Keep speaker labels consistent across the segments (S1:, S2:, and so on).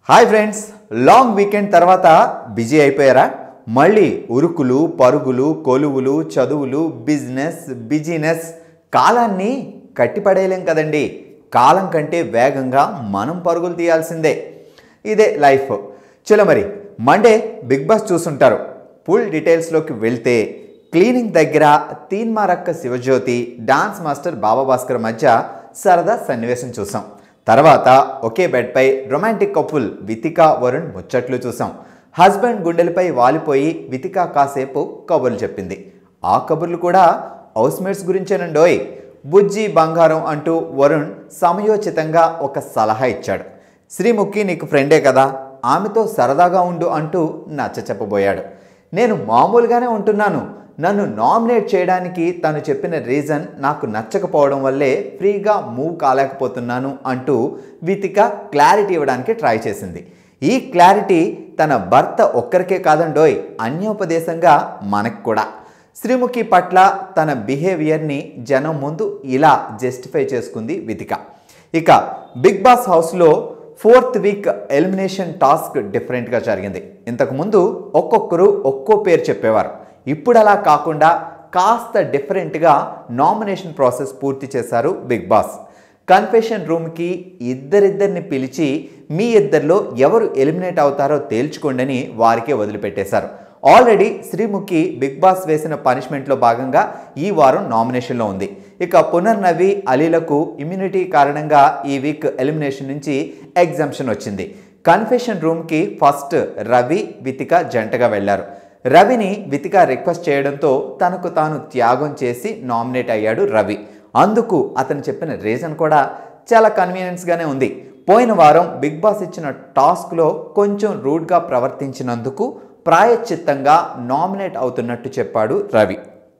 S1: Hi friends long weekend తర్వాత busy అయిపోయారా మళ్ళీ ఉరుకులు పరుగులు కొలువులు చదువులు బిజినెస్ బిజినెస్ కాలాన్ని కట్టిపడేయలేం కదండి కాలం కంటే వేగంగా మనం పరుగులు తీయాల్సిందే ఇదే లైఫ్ చలో మరి మండే బిగ్ బాస్ చూసుంటారు ఫుల్ డీటెయిల్స్లోకి వెళ్తే క్లీనింగ్ దగ్గర తీన్మారక్క శివజ్యోతి డాన్స్ మాస్టర్ బాబా భాస్కర్ మధ్య సరదా సన్నివేశం చూసాం తర్వాత ఒకే బెడ్పై రొమాంటిక్ కపుల్ వితిక వరుణ్ ముచ్చట్లు చూసాం హస్బెండ్ గుండెలపై వాలిపోయి వితిక కాసేపు కబుర్లు చెప్పింది ఆ కబుర్లు కూడా హౌస్మేట్స్ గురించేనండోయ్ బుజ్జి బంగారం అంటూ వరుణ్ సమయోచితంగా ఒక సలహా ఇచ్చాడు శ్రీముఖి నీకు ఫ్రెండే కదా ఆమెతో సరదాగా ఉండు అంటూ నచ్చ చెప్పబోయాడు నేను మామూలుగానే ఉంటున్నాను నన్ను నామినేట్ చేయడానికి తను చెప్పిన రీజన్ నాకు నచ్చకపోవడం వల్లే ఫ్రీగా మూవ్ కాలేకపోతున్నాను అంటూ వితిక క్లారిటీ ఇవ్వడానికి ట్రై చేసింది ఈ క్లారిటీ తన భర్త ఒక్కరికే కాదండోయ్ అన్యోపదేశంగా మనకు కూడా శ్రీముఖి పట్ల తన బిహేవియర్ని జనం ముందు ఇలా జస్టిఫై చేసుకుంది వితిక ఇక బిగ్ బాస్ హౌస్లో ఫోర్త్ వీక్ ఎలిమినేషన్ టాస్క్ డిఫరెంట్గా జరిగింది ఇంతకుముందు ఒక్కొక్కరు ఒక్కో పేరు చెప్పేవారు ఇప్పుడు అలా కాకుండా కాస్త డిఫరెంట్గా నామినేషన్ ప్రాసెస్ పూర్తి చేశారు బిగ్ బాస్ కన్ఫెషన్ రూమ్కి ఇద్దరిద్దరిని పిలిచి మీ ఇద్దరిలో ఎవరు ఎలిమినేట్ అవుతారో తేల్చుకోండని వారికే వదిలిపెట్టేశారు ఆల్రెడీ శ్రీముఖి బిగ్ బాస్ వేసిన పనిష్మెంట్లో భాగంగా ఈ వారం నామినేషన్లో ఉంది ఇక పునర్నవి అలీలకు ఇమ్యూనిటీ కారణంగా ఈ వీక్ ఎలిమినేషన్ నుంచి ఎగ్జామ్షన్ వచ్చింది కన్ఫెషన్ రూమ్కి ఫస్ట్ రవి వితిక జంటగా వెళ్లారు రవిని వితిక రిక్వెస్ట్ చేయడంతో తనకు తాను త్యాగం చేసి నామినేట్ అయ్యాడు రవి అందుకు అతను చెప్పిన రీజన్ కూడా చాలా కన్వీనియన్స్గానే ఉంది పోయిన వారం బిగ్ బాస్ ఇచ్చిన టాస్క్లో కొంచెం రూడ్గా ప్రవర్తించినందుకు ప్రాయశ్చిత్తంగా నామినేట్ అవుతున్నట్టు చెప్పాడు రవి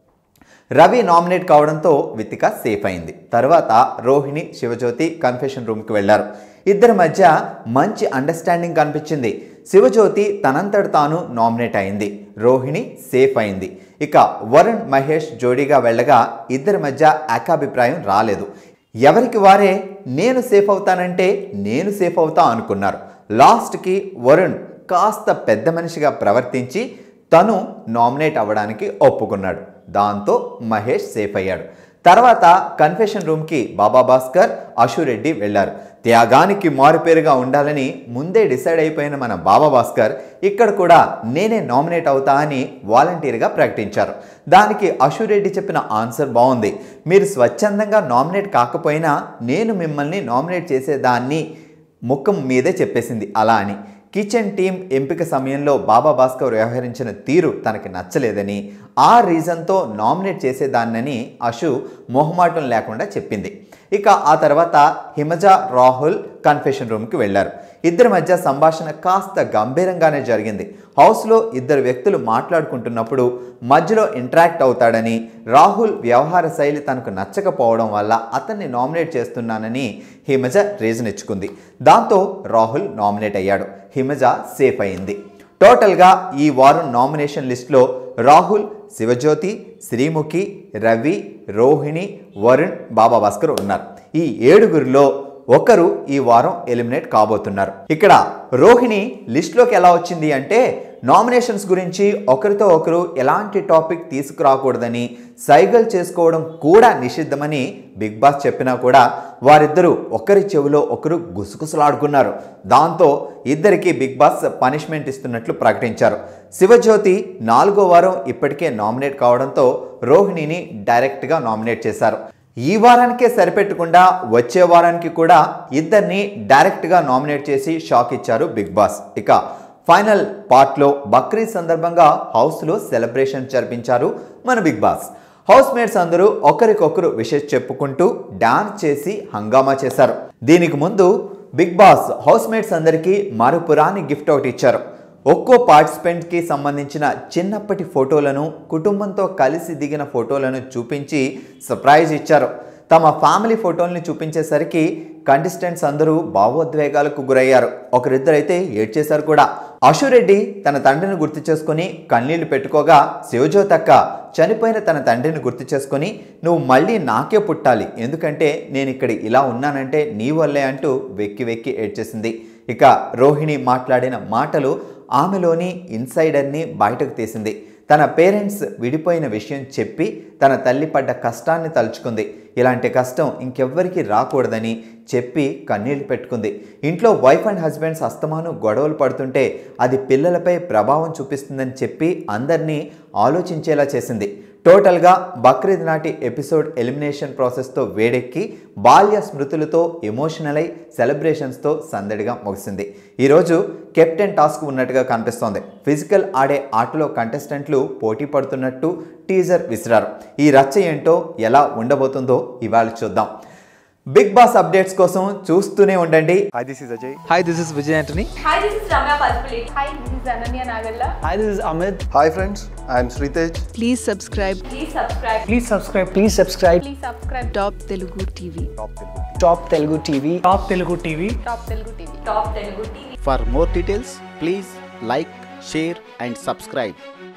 S1: రవి నామినేట్ కావడంతో వితిక సేఫ్ అయింది తర్వాత రోహిణి శివజ్యోతి కన్ఫెషన్ రూమ్కి వెళ్లారు ఇద్దరి మధ్య మంచి అండర్స్టాండింగ్ కనిపించింది శివజ్యోతి తనంతట తాను నామినేట్ అయింది రోహిణి సేఫ్ అయింది ఇక వరుణ్ మహేష్ జోడీగా వెళ్ళగా ఇద్దరి మధ్య ఏకాభిప్రాయం రాలేదు ఎవరికి వారే నేను సేఫ్ అవుతానంటే నేను సేఫ్ అవుతా అనుకున్నారు లాస్ట్కి వరుణ్ కాస్త పెద్ద మనిషిగా ప్రవర్తించి తను నామినేట్ అవ్వడానికి ఒప్పుకున్నాడు దాంతో మహేష్ సేఫ్ అయ్యాడు తర్వాత కన్ఫెషన్ రూమ్కి బాబా భాస్కర్ అశురెడ్డి వెళ్లారు త్యాగానికి మారుపేరుగా ఉండాలని ముందే డిసైడ్ అయిపోయిన మన బాబా భాస్కర్ ఇక్కడ కూడా నేనే నామినేట్ అవుతా అని వాలంటీర్గా ప్రకటించారు దానికి అశురెడ్డి చెప్పిన ఆన్సర్ బాగుంది మీరు స్వచ్ఛందంగా నామినేట్ కాకపోయినా నేను మిమ్మల్ని నామినేట్ చేసేదాన్ని ముఖం మీదే చెప్పేసింది అలా అని కిచెన్ టీం ఎంపిక సమయంలో బాబా భాస్కర్ వ్యవహరించిన తీరు తనకి నచ్చలేదని ఆ రీజన్తో నామినేట్ చేసేదాన్నని అశు మొహమాటం లేకుండా చెప్పింది ఇక ఆ తర్వాత హిమజ రాహుల్ కన్ఫెషన్ రూమ్కి వెళ్లారు ఇద్దరి మధ్య సంభాషణ కాస్త గంభీరంగానే జరిగింది హౌస్లో ఇద్దరు వ్యక్తులు మాట్లాడుకుంటున్నప్పుడు మధ్యలో ఇంటరాక్ట్ అవుతాడని రాహుల్ వ్యవహార శైలి తనకు నచ్చకపోవడం వల్ల అతన్ని నామినేట్ చేస్తున్నానని హిమజ రీజన్ ఇచ్చుకుంది దాంతో రాహుల్ నామినేట్ అయ్యాడు హిమజ సేఫ్ అయింది టోటల్గా ఈ వారం నామినేషన్ లిస్ట్లో రాహుల్ శివజ్యోతి శ్రీముఖి రవి రోహిణి వరుణ్ బాబా భాస్కర్ ఉన్నారు ఈ ఏడుగురిలో ఒకరు ఈ వారం ఎలిమినేట్ కాబోతున్నారు ఇక్కడ రోహిణి లిస్ట్లోకి ఎలా వచ్చింది అంటే నామినేషన్స్ గురించి ఒకరితో ఒకరు ఎలాంటి టాపిక్ తీసుకురాకూడదని సైగల్ చేసుకోవడం కూడా నిషిద్ధమని బిగ్ బాస్ చెప్పినా కూడా వారిద్దరూ ఒకరి చెవిలో ఒకరు గుసగుసలాడుకున్నారు దాంతో ఇద్దరికి బిగ్ బాస్ పనిష్మెంట్ ఇస్తున్నట్లు ప్రకటించారు శివజ్యోతి నాలుగో వారం ఇప్పటికే నామినేట్ కావడంతో రోహిణిని డైరెక్ట్గా నామినేట్ చేశారు ఈ వారానికే సరిపెట్టకుండా వచ్చే వారానికి కూడా ఇద్దరిని డైరెక్ట్గా నామినేట్ చేసి షాక్ ఇచ్చారు బిగ్ బాస్ ఇక ఫైనల్ పార్ట్లో బక్రీద్ సందర్భంగా హౌస్లో సెలబ్రేషన్ జరిపించారు మన బిగ్ బాస్ హౌస్ మేట్స్ అందరూ ఒకరికొకరు విషెస్ చెప్పుకుంటూ డాన్స్ చేసి హంగామా చేశారు దీనికి ముందు బిగ్ బాస్ హౌస్ మేట్స్ అందరికీ మరుపురాని గిఫ్ట్ ఒకటి ఇచ్చారు ఒక్కో పార్టిసిపెంట్కి సంబంధించిన చిన్నప్పటి ఫోటోలను కుటుంబంతో కలిసి దిగిన ఫోటోలను చూపించి సర్ప్రైజ్ ఇచ్చారు తమ ఫ్యామిలీ ఫోటోల్ని చూపించేసరికి కంటెస్టెంట్స్ అందరూ భావోద్వేగాలకు గురయ్యారు ఒకరిద్దరైతే ఏడ్చేశారు కూడా అశురెడ్డి తన తండ్రిని గుర్తు చేసుకుని కన్నీళ్లు పెట్టుకోగా శివజ్యోతక్క చనిపోయిన తన తండ్రిని గుర్తు చేసుకొని నువ్వు మళ్ళీ నాకే పుట్టాలి ఎందుకంటే నేను ఇక్కడ ఇలా ఉన్నానంటే నీ వల్లే అంటూ వెక్కి వెక్కి ఏడ్చేసింది ఇక రోహిణి మాట్లాడిన మాటలు ఆమెలోని ఇన్సైడర్ని బయటకు తీసింది తన పేరెంట్స్ విడిపోయిన విషయం చెప్పి తన తల్లి పడ్డ కష్టాన్ని తలుచుకుంది ఇలాంటి కష్టం ఇంకెవ్వరికి రాకూడదని చెప్పి కన్నీళ్లు పెట్టుకుంది ఇంట్లో వైఫ్ అండ్ హస్బెండ్స్ అస్తమాను గొడవలు పడుతుంటే అది పిల్లలపై ప్రభావం చూపిస్తుందని చెప్పి అందరినీ ఆలోచించేలా చేసింది టోటల్గా బక్రీద్ నాటి ఎపిసోడ్ ఎలిమినేషన్ ప్రాసెస్తో వేడెక్కి బాల్య స్మృతులతో ఎమోషనల్ అయి సెలబ్రేషన్స్తో సందడిగా ముగిసింది ఈరోజు కెప్టెన్ టాస్క్ ఉన్నట్టుగా కనిపిస్తోంది ఫిజికల్ ఆడే ఆటలో కంటెస్టెంట్లు పోటీ పడుతున్నట్టు టీజర్ విసిరారు ఈ రచ్చ ఏంటో ఎలా ఉండబోతుందో ఇవాళ చూద్దాం బిగ్ బాస్ అప్డేట్స్ కోసం చూస్తూనే ఉండండి
S2: Hi, this is Ajay.
S3: Hi, this is Vijay Antony.
S4: Hi, this is Ramya Palpulate.
S5: Hi, this is Ananya Nagalla.
S3: Hi, this is Amit.
S2: Hi, friends. I am Sritej.
S6: Please subscribe
S4: Please subscribe.
S7: Please subscribe. Please subscribe.
S5: Please subscribe
S6: Top Telugu TV.
S7: Top Telugu TV. Top Telugu TV.
S5: Top Telugu TV.
S4: Top Telugu TV.
S8: For more details, please like, share, and subscribe.